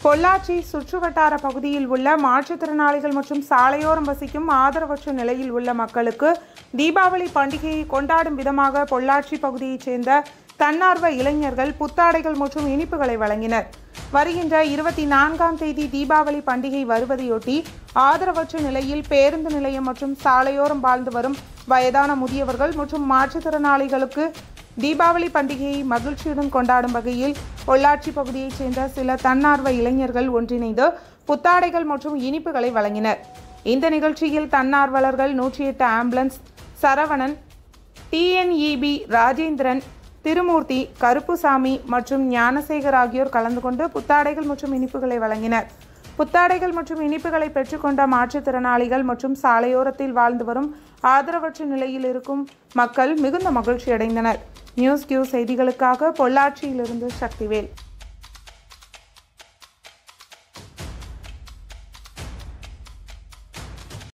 பொள்ளாச்சி சுற்றுவட்டார பகுதியில் உள்ள மாற்றுத்திறனாளிகள் மற்றும் சாலையோரம் வசிக்கும் ஆதரவற்ற நிலையில் உள்ள மக்களுக்கு தீபாவளி பண்டிகையை கொண்டாடும் விதமாக பொள்ளாச்சி பகுதியைச் சேர்ந்த தன்னார்வ இளைஞர்கள் புத்தாடைகள் மற்றும் இனிப்புகளை வழங்கினர் வருகின்ற இருபத்தி நான்காம் தேதி தீபாவளி பண்டிகை வருவதையொட்டி ஆதரவற்ற நிலையில் பேருந்து நிலையம் மற்றும் சாலையோரம் வாழ்ந்து வரும் வயதான முதியவர்கள் மற்றும் மாற்றுத்திறனாளிகளுக்கு தீபாவளி பண்டிகையை மகிழ்ச்சியுடன் கொண்டாடும் வகையில் பொள்ளாச்சி பகுதியைச் சேர்ந்த சில தன்னார்வ இளைஞர்கள் ஒன்றிணைந்து புத்தாடைகள் மற்றும் இனிப்புகளை வழங்கினர் இந்த நிகழ்ச்சியில் தன்னார்வலர்கள் நூற்றி எட்டு ஆம்புலன்ஸ் சரவணன் டிஎன்இபி ராஜேந்திரன் திருமூர்த்தி கருப்புசாமி மற்றும் ஞானசேகர் ஆகியோர் கலந்து கொண்டு புத்தாடைகள் மற்றும் இனிப்புகளை வழங்கினர் புத்தாடைகள் மற்றும் இனிப்புகளை பெற்றுக்கொண்ட மாற்றுத்திறனாளிகள் மற்றும் சாலையோரத்தில் வாழ்ந்து வரும் ஆதரவற்ற நிலையில் இருக்கும் மக்கள் மிகுந்த மகிழ்ச்சி அடைந்தனர் நியூஸ் கியூ செய்திகளுக்காக பொள்ளாச்சியிலிருந்து சக்திவேல்